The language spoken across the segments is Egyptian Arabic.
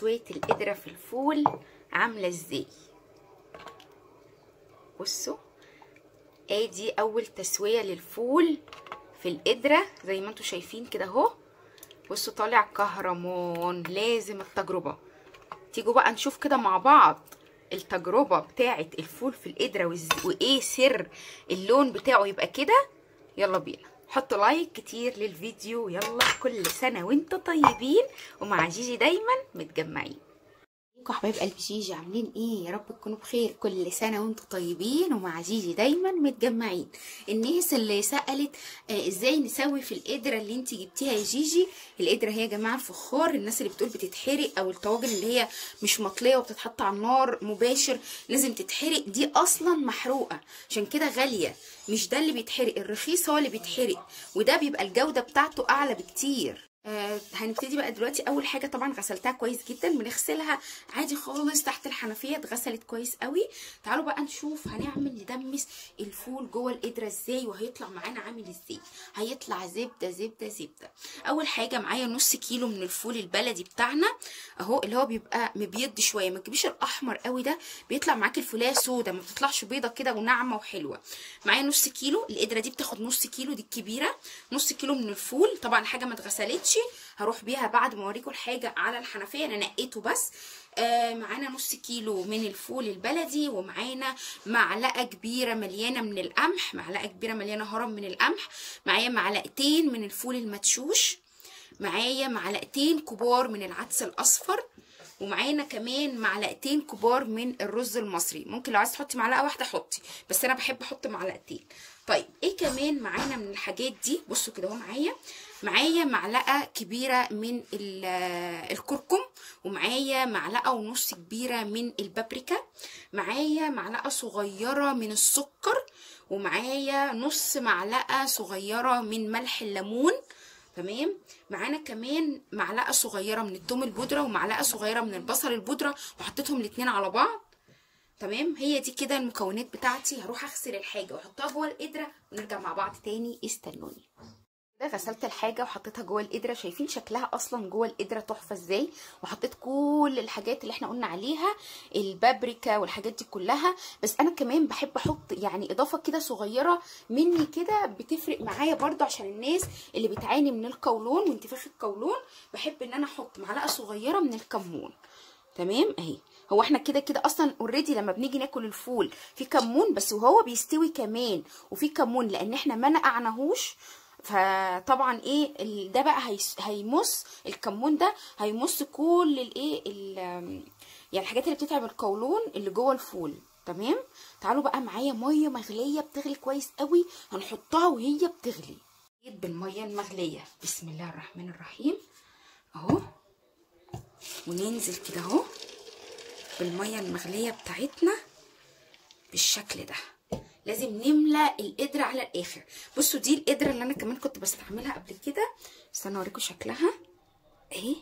تسوية القدرة في الفول عاملة ازاي بصوا ادي اول تسوية للفول في القدرة زي ما انتوا شايفين كده اهو بصوا طالع كهرمان لازم التجربة تيجوا بقى نشوف كده مع بعض التجربة بتاعة الفول في القدرة وإز- وايه سر اللون بتاعه يبقى كده يلا بينا حطوا لايك كتير للفيديو يلا كل سنة وانتوا طيبين ومع جيجي دايما متجمعين ازيكم يا حبايب قلب جيجي عاملين ايه يا رب تكونوا بخير كل سنه وانتم طيبين ومع جيجي دايما متجمعين الناس اللي سالت آه ازاي نسوي في القدره اللي انت جبتيها يا جيجي القدره هي يا جماعه الفخار الناس اللي بتقول بتتحرق او الطواجن اللي هي مش مطليه وبتتحط على النار مباشر لازم تتحرق دي اصلا محروقه عشان كده غاليه مش ده اللي بيتحرق الرخيص هو اللي بيتحرق وده بيبقى الجوده بتاعته اعلى بكتير آه هنبتدي بقى دلوقتي اول حاجه طبعا غسلتها كويس جدا بنغسلها عادي خالص تحت الحنفيه اتغسلت كويس قوي تعالوا بقى نشوف هنعمل ندمس الفول جوه القدره ازاي وهيطلع معانا عامل ازاي هيطلع زبده زبده زبده اول حاجه معايا نص كيلو من الفول البلدي بتاعنا اهو اللي هو بيبقى مبيض شويه ما تجيبيش الاحمر قوي ده بيطلع معاكي الفوليه سودا ما بتطلعش بيضه كده وناعمه وحلوه معايا نص كيلو القدره دي بتاخد نص كيلو دي الكبيره نص كيلو من الفول طبعا حاجه ما اتغسلتش هروح بيها بعد ما اوريكم الحاجه على الحنفيه انا نقيته بس آه معانا نص كيلو من الفول البلدي ومعانا معلقه كبيره مليانه من القمح معلقه كبيره مليانه هرم من القمح معايا معلقتين من الفول المدشوش معايا معلقتين كبار من العدس الاصفر ومعانا كمان معلقتين كبار من الرز المصري ممكن لو عايز تحطي معلقه واحده حطي بس انا بحب احط معلقتين طيب ايه كمان معانا من الحاجات دي بصوا كده اهو معايا معايا معلقه كبيره من الكركم ومعايا معلقه ونص كبيره من البابريكا معايا معلقه صغيره من السكر ومعايا نص معلقه صغيره من ملح الليمون تمام معانا كمان معلقه صغيره من الثوم البودره ومعلقه صغيره من البصل البودره وحطيتهم الاتنين على بعض تمام هي دي كده المكونات بتاعتي هروح اغسل الحاجه واحطها جوه القدره ونرجع مع بعض تاني استنوني كده غسلت الحاجه وحطيتها جوه القدره شايفين شكلها اصلا جوه القدره تحفه ازاي وحطيت كل الحاجات اللي احنا قلنا عليها البابريكا والحاجات دي كلها بس انا كمان بحب احط يعني اضافه كده صغيره مني كده بتفرق معايا برضو عشان الناس اللي بتعاني من القولون وانتفاخ القولون بحب ان انا احط معلقه صغيره من الكمون تمام اهي هو احنا كده كده اصلا اوريدي لما بنيجي ناكل الفول في كمون بس وهو بيستوي كمان وفي كمون لان احنا ما نقعناهوش فطبعا ايه ده بقى هيمص الكمون ده هيمص كل الايه يعني الحاجات اللي بتتعب القولون اللي جوه الفول تمام تعالوا بقى معايا ميه مغليه بتغلي كويس قوي هنحطها وهي بتغلي بالميه المغليه بسم الله الرحمن الرحيم اهو وننزل كده اهو بالميه المغليه بتاعتنا بالشكل ده لازم نملى القدره على الاخر بصوا دي القدره اللي انا كمان كنت بستعملها قبل كده استنى اوريكم شكلها اهي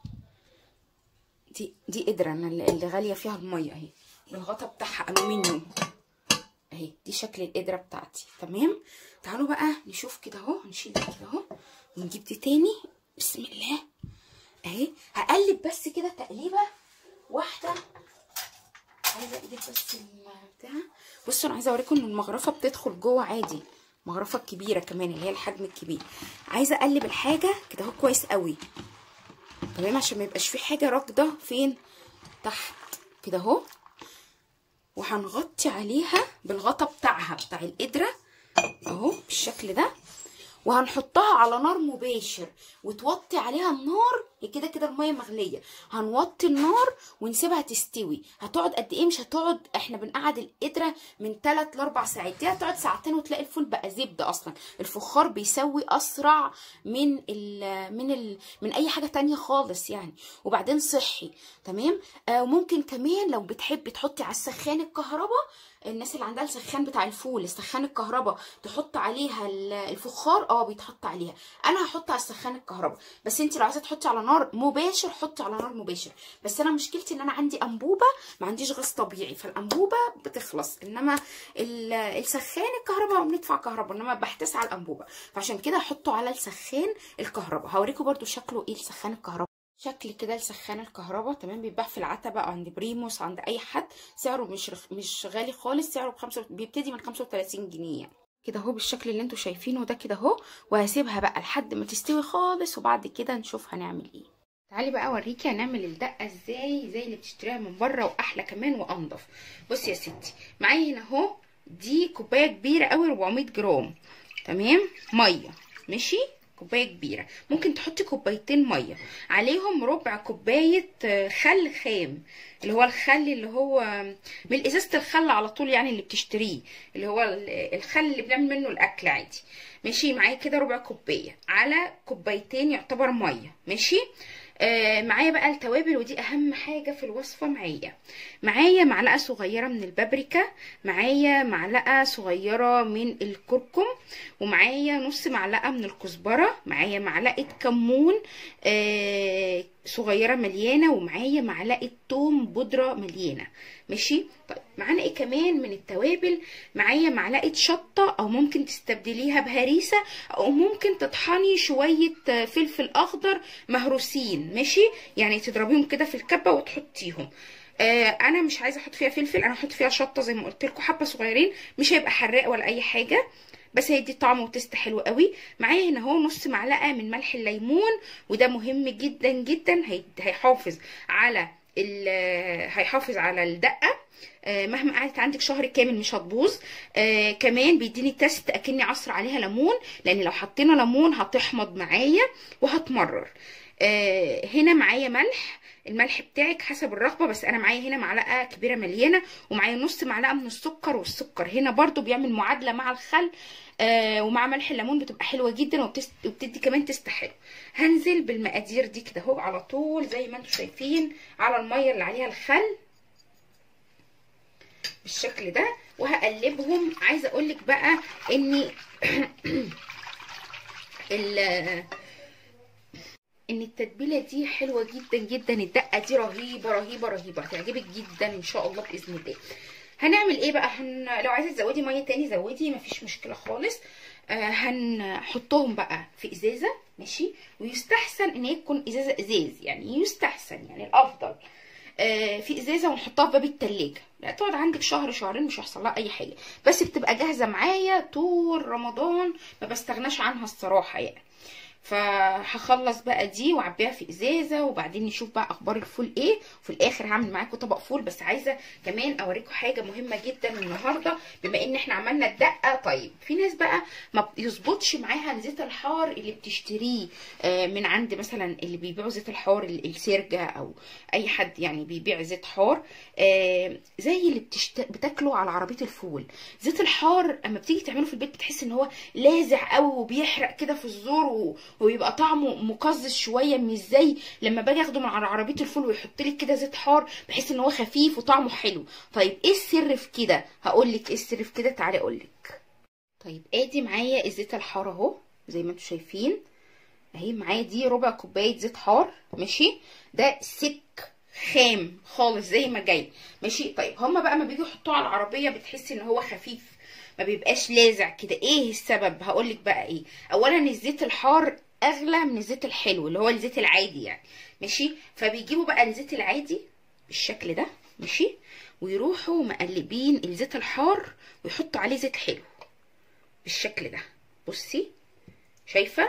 دي دي قدره انا اللي غاليه فيها الميه اهي الغطا بتاعها الومنيوم اهي دي شكل القدره بتاعتي تمام تعالوا بقى نشوف كده اهو نشيل دي كده اهو ونجيب دي تاني بسم الله اهي هقلب بس كده تقليبه واحده عايزه ايدك بس بتاع بصوا انا عايزه اوريكم ان المغرفه بتدخل جوه عادي المغرفه الكبيره كمان اللي هي الحجم الكبير عايزه اقلب الحاجه كده اهو كويس قوي تمام عشان ما يبقاش في حاجه راكده فين تحت كده اهو وهنغطي عليها بالغطا بتاعها بتاع القدره اهو بالشكل ده وهنحطها على نار مباشر وتوطي عليها النار كده كده الميه مغليه هنوطي النار ونسيبها تستوي هتقعد قد ايه مش هتقعد احنا بنقعد القدره من 3 ل 4 ساعات دي هتقعد ساعتين وتلاقي الفول بقى زبده اصلا الفخار بيسوي اسرع من ال من ال من اي حاجه تانية خالص يعني وبعدين صحي تمام آه وممكن كمان لو بتحبي تحطي على السخان الكهرباء الناس اللي عندها السخان بتاع الفول السخان الكهرباء تحط عليها الفخار اه بيتحط عليها انا هحط على السخان الكهرباء بس انت لو عايزه تحطي على نار مباشر حطي على نار مباشر بس انا مشكلتي ان انا عندي انبوبه ما عنديش غاز طبيعي فالانبوبه بتخلص انما السخان الكهرباء بندفع كهرباء انما بحتس على الانبوبه فعشان كده احطه على السخان الكهرباء هوريكم برده شكله ايه السخان الكهرباء شكل كده لسخان الكهرباء تمام بيتباع في العتبة أو عند بريموس عند اي حد سعره مش رخ... مش غالي خالص سعره بخمسة بيبتدي من 35 جنيه يعني. كده اهو بالشكل اللي انتوا شايفينه ده كده اهو وهسيبها بقى لحد ما تستوي خالص وبعد كده نشوف هنعمل ايه تعالي بقى اوريكي هنعمل الدقه ازاي زي اللي بتشتريها من بره واحلى كمان وانضف بصي يا ستي معايا هنا اهو دي كوبايه كبيره قوي 400 جرام تمام ميه ماشي كوبايه كبيره ممكن تحطي كوبايتين ميه عليهم ربع كوبايه خل خام اللي هو الخل اللي هو من ازازه الخل على طول يعني اللي بتشتريه اللي هو الخل اللي بنعمل منه الاكل عادي ماشي معايا كده ربع كوبايه على كوبايتين يعتبر ميه ماشي آه معايا بقى التوابل ودي اهم حاجه في الوصفه معايا معايا معلقه صغيره من البابريكا معايا معلقه صغيره من الكركم ومعايا نص معلقه من الكزبره معايا معلقه كمون آه صغيره مليانه ومعايا معلقه توم بودره مليانه ماشي طيب معانا ايه كمان من التوابل معايا معلقه شطه او ممكن تستبدليها بهريسه او ممكن تطحني شويه فلفل اخضر مهروسين ماشي يعني تضربيهم كده في الكبه وتحطيهم آه انا مش عايزه احط فيها فلفل انا هحط فيها شطه زي ما قلت لكم حبه صغيرين مش هيبقى حراق ولا اي حاجه بس هيدي طعم وتست حلو قوي معايا هنا اهو نص معلقه من ملح الليمون وده مهم جدا جدا هيحافظ على هيحافظ على الدقه آه مهما قعدت عندك شهر كامل مش هتبوظ آه كمان بيديني تست اكني عصر عليها ليمون لان لو حطينا ليمون هتحمض معايا وهتمرر آه هنا معايا ملح الملح بتاعك حسب الرغبه بس انا معايا هنا معلقه كبيره مليانه ومعايا نص معلقه من السكر والسكر هنا برضو بيعمل معادله مع الخل آه ومع ملح الليمون بتبقى حلوه جدا وبتدي كمان تست حلو هنزل بالمقادير دي كده اهو على طول زي ما انتم شايفين على الميه اللي عليها الخل بالشكل ده وهقلبهم عايزه اقول لك بقى ان ان التتبيله دي حلوه جدا جدا الدقه دي رهيبه رهيبه رهيبه هتعجبك جدا ان شاء الله باذن الله هنعمل ايه بقى هن... لو عايزه تزودي ميه تاني زودي مفيش مشكله خالص آه هنحطهم بقى في ازازه ماشي ويستحسن ان هي تكون ازازه ازاز يعني يستحسن يعني الافضل آه في ازازه ونحطها في باب التلاجة لا تقعد عندك شهر شهرين مش هيحصل لها اي حاجه بس بتبقى جاهزه معايا طول رمضان ما بستغناش عنها الصراحه يعني فهخلص بقى دي واعبيها في ازازه وبعدين نشوف بقى اخبار الفول ايه وفي الاخر هعمل معاكم طبق فول بس عايزه كمان اوريكم حاجه مهمه جدا النهارده بما ان احنا عملنا الدقه طيب في ناس بقى ما بيظبطش معاها زيت الحار اللي بتشتريه من عند مثلا اللي بيبيعوا زيت الحار السرجه او اي حد يعني بيبيع زيت حار زي اللي بتشت... بتاكله على عربيه الفول زيت الحار اما بتيجي تعمله في البيت بتحس ان هو لازع قوي وبيحرق كده في الزور و... ويبقى طعمه مقزز شويه مش زي لما باجي اخده من على عربيه الفول ويحط لك كده زيت حار بحس ان هو خفيف وطعمه حلو طيب ايه السر في كده هقول لك ايه السر في كده تعالي اقول لك طيب ادي معايا الزيت الحار اهو زي ما انتم شايفين اهي معايا دي ربع كوبايه زيت حار ماشي ده سك خام خالص زي ما جاي ماشي طيب هما بقى ما بيجوا يحطوه على العربيه بتحسي ان هو خفيف ما بيبقاش لازع كده ايه السبب هقولك بقى ايه اولا الزيت الحار اغلى من الزيت الحلو اللي هو الزيت العادي يعني ماشي فبيجيبوا بقى الزيت العادي بالشكل ده ماشي ويروحوا مقلبين الزيت الحار ويحطوا عليه زيت حلو بالشكل ده بصي شايفه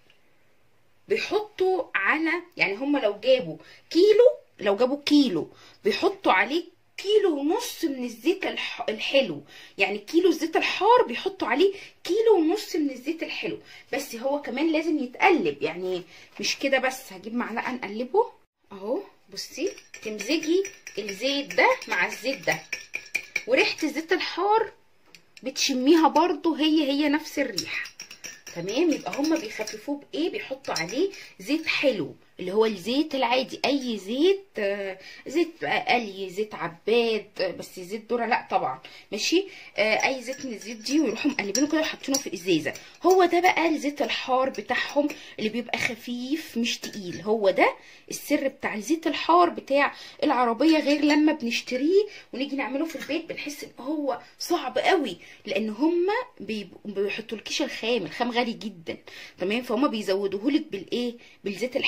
بيحطوا على يعني هم لو جابوا كيلو لو جابوا كيلو بيحطوا عليه كيلو ونص من الزيت الح... الحلو يعني كيلو الزيت الحار بيحطوا عليه كيلو ونص من الزيت الحلو بس هو كمان لازم يتقلب يعني مش كده بس هجيب معلقه نقلبه اهو بصي تمزجي الزيت ده مع الزيت ده وريحه الزيت الحار بتشميها برضو هي هي نفس الريحه تمام يبقى هما بيخففوه بايه بيحطوا عليه زيت حلو اللي هو الزيت العادي اي زيت آه زيت بقى قلي زيت عباد آه بس زيت ذره لا طبعا ماشي آه اي زيت من الزيت دي ويروحوا مقلبينه كده وحاطينه في ازازه هو ده بقى الزيت الحار بتاعهم اللي بيبقى خفيف مش تقيل هو ده السر بتاع الزيت الحار بتاع العربيه غير لما بنشتريه ونيجي نعمله في البيت بنحس ان هو صعب قوي لان هما بيحطوا لكيش الخام الخام غالي جدا تمام فهم بيزودوهولك بالايه بالزيت الحلو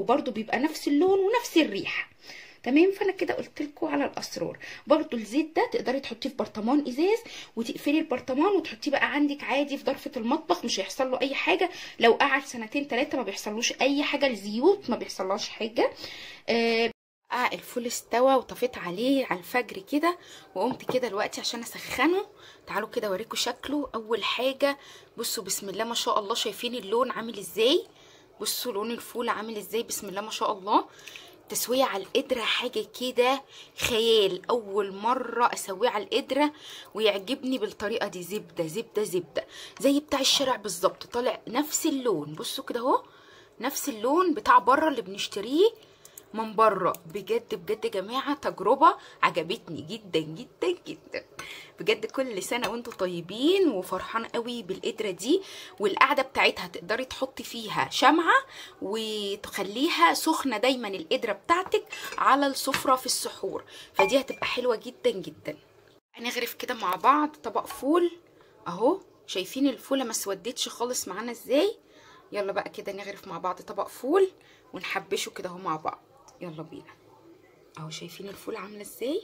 وبرده بيبقى نفس اللون ونفس الريحه تمام فانا كده قلت لكم على الاسرار برضو الزيت ده تقدري تحطيه في برطمان ازاز وتقفلي البرطمان وتحطيه بقى عندك عادي في ضرفه المطبخ مش هيحصل له اي حاجه لو قعد سنتين ثلاثه ما بيحصلوش اي حاجه الزيوت ما بيحصلهاش حاجه آه آه الفول استوى وطفيت عليه على الفجر كده وقمت كده دلوقتي عشان اسخنه تعالوا كده اوريكم شكله اول حاجه بصوا بسم الله ما شاء الله شايفين اللون عامل ازاي بصوا لون الفول عامل ازاي بسم الله ما شاء الله تسويه على القدره حاجه كده خيال اول مره اسويه على القدره ويعجبني بالطريقه دي زبده زبده زبده زي بتاع الشارع بالظبط طالع نفس اللون بصوا كده اهو نفس اللون بتاع بره اللي بنشتريه من بره بجد بجد يا جماعه تجربه عجبتني جدا جدا جدا بجد كل سنه وانتم طيبين وفرحانه قوي بالقدره دي والقعده بتاعتها تقدري تحطي فيها شمعه وتخليها سخنه دايما القدره بتاعتك على السفره في السحور فدي هتبقى حلوه جدا جدا هنغرف كده مع بعض طبق فول اهو شايفين الفوله ما اسودتش خالص معانا ازاي يلا بقى كده نغرف مع بعض طبق فول ونحبشه كده اهو مع بعض يلا بينا اهو شايفين الفول عامله ازاي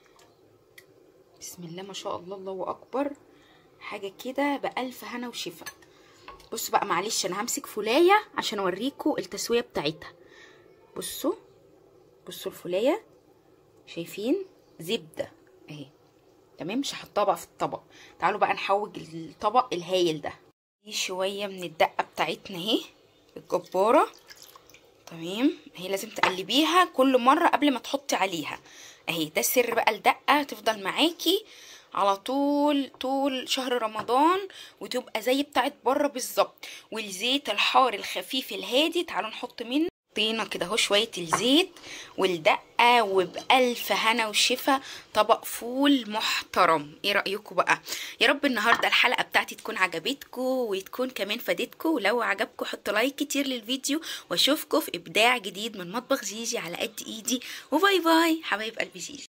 بسم الله ما شاء الله الله اكبر حاجه كده بالف هنا وشفا بصوا بقى معلش انا همسك فولايه عشان اوريكم التسويه بتاعتها بصوا بصوا الفولايه شايفين زبده اهي تمام مش هحطها بقى في الطبق تعالوا بقى نحوج الطبق الهايل ده دي شويه من الدقه بتاعتنا اهي الجباره تمام اهي لازم تقلبيها كل مره قبل ما تحطي عليها اهي ده سر بقى الدقه تفضل معاكي على طول طول شهر رمضان وتبقى زي بتاعت بره بالظبط والزيت الحار الخفيف الهادي تعالوا نحط منه حطينا كده اهو شويه الزيت والدقه وبالف هنا وشفا طبق فول محترم ايه رايكم بقى يا رب النهارده الحلقه بتاعتي تكون عجبتكم وتكون كمان فادتكم ولو عجبكم حطوا لايك كتير للفيديو واشوفكم في ابداع جديد من مطبخ جيجي على قد ايدي وباي باي حبايب قلبي جيجي